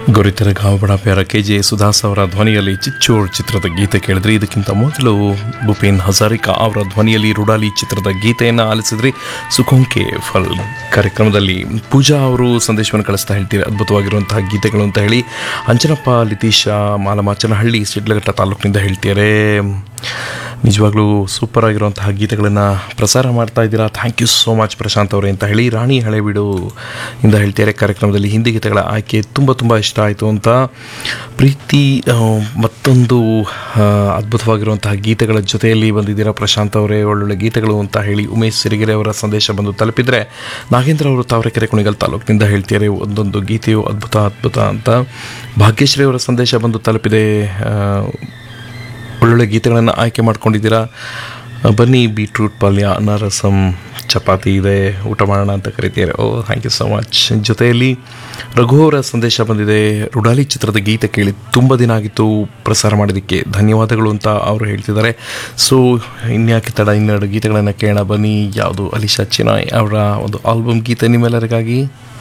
ಗುರಿತರ ಗಾಂವ್ ಬಡ para K J ಸುಧಾಸ್ ಅವರ ಧ್ವನಿಯಲ್ಲಿ ಚಿಚ್ಚೋರ್ ಚಿತ್ರದ ಗೀತೆ ಕೇಳಿದ್ರಿ ಇದಕ್ಕಿಂತ ಮೊದಲು ಭೂಪೇನ್ ಹಜಾರಿಕಾ ಅವರ ಧ್ವನಿಯಲ್ಲಿ ರುಡಾಲಿ ಚಿತ್ರದ ಗೀತೆಯನ್ನು ಆಲಿಸಿದ್ರಿ ಸುಖೋಂಕೆ ಫಲ್ ಕಾರ್ಯಕ್ರಮದಲ್ಲಿ ಪೂಜಾ ಅವರು ಸಂದೇಶವನ್ನು ಕಳಿಸ್ತಾ ಹೇಳ್ತೀರಿ ಅದ್ಭುತವಾಗಿರುವಂತಹ ಗೀತೆಗಳು ಅಂತ ಹೇಳಿ ಅಂಜನಪ್ಪ ಲಿತೀಶ ಮಾಲಮಾಚನಹಳ್ಳಿ ಸಿಡ್ಲಘಟ್ಟ ತಾಲೂಕಿನಿಂದ ಹೇಳ್ತಿದ್ದಾರೆ ನಿಜವಾಗ್ಲೂ ಸೂಪರ್ ಆಗಿರುವಂತಹ ಗೀತೆಗಳನ್ನು ಪ್ರಸಾರ ಮಾಡ್ತಾ ಇದ್ದೀರಾ thank you so much Prashanth ಅವರೇ ಅಂತ ಹೇಳಿ ರಾಣಿ ಹಳೆಬೀಡು ಇಂದ ಹೇಳ್ತಿದ್ದಾರೆ ಕಾರ್ಯಕ್ರಮದಲ್ಲಿ ಹಿಂದಿ ಗೀತೆಗಳ ಆಯ್ಕೆ ತುಂಬ ತುಂಬ ಇಷ್ಟ ಆಯಿತು ಅಂತ ಪ್ರೀತಿ ಆ, ಮತ್ತೊಂದು ಆ, ಅದ್ಭುತವಾಗಿರುವಂತಹ ಗೀತೆಗಳ ಜೊತೆಯಲ್ಲಿ ಬಂದಿದ್ದೀರಾ ಪ್ರಶಾಂತ್ ಅವರೇ ಒಳ್ಳೊಳ್ಳೆ ಗೀತೆಗಳು ಅಂತ ಹೇಳಿ ಉಮೇಶ್ ಸಿರಿಗೆರೆ ಅವರ ಸಂದೇಶ ಬಂದು ತಲುಪಿದರೆ ನಾಗೇಂದ್ರ ಅವರು ತಾವರೆಕೆರೆ ಕುಣಿಗಲ್ ತಾಲೂಕಿನಿಂದ ಹೇಳ್ತಿದ್ದಾರೆ ಒಂದೊಂದು ಗೀತೆಯು ಅದ್ಭುತ ಅದ್ಭುತ ಅಂತ ಭಾಗ್ಯಶ್ರೀ ಅವರ ಸಂದೇಶ ಬಂದು ತಲುಪಿದೆ ಆ, ಒಳ್ಳೊಳ್ಳೆ ಗೀತೆಗಳನ್ನು ಆಯ್ಕೆ ಮಾಡ್ಕೊಂಡಿದ್ದೀರಾ ಬನ್ನಿ ಬೀಟ್ರೂಟ್ ಪಲ್ಯ ಅನ್ನ ರಸಂ ಚಪಾತಿ ಇದೆ ಊಟ ಮಾಡೋಣ ಅಂತ ಕರಿತೀರಾ ಓ ಥ್ಯಾಂಕ್ ಯು ಸೊ ಮಚ್ ಜೊತೆಯಲ್ಲಿ ರಘು ಅವರ ಸಂದೇಶ ಬಂದಿದೆ ರುಡಾಲಿ ಚಿತ್ರದ ಗೀತೆ ಕೇಳಿ ತುಂಬ ದಿನ ಆಗಿತ್ತು ಪ್ರಸಾರ ಮಾಡೋದಕ್ಕೆ ಧನ್ಯವಾದಗಳು ಅಂತ ಅವರು ಹೇಳ್ತಿದ್ದಾರೆ ಸೊ ಇನ್ಯಾಕೆ ತಡ ಇನ್ನೆರಡು ಗೀತೆಗಳನ್ನು ಕೇಳೋಣ ಬನ್ನಿ ಯಾವುದು ಅಲಿಶಾ ಚಿನಾಯ್ ಅವರ ಒಂದು ಆಲ್ಬಮ್ ಗೀತೆ ನಿಮ್ಮೆಲ್ಲರಿಗಾಗಿ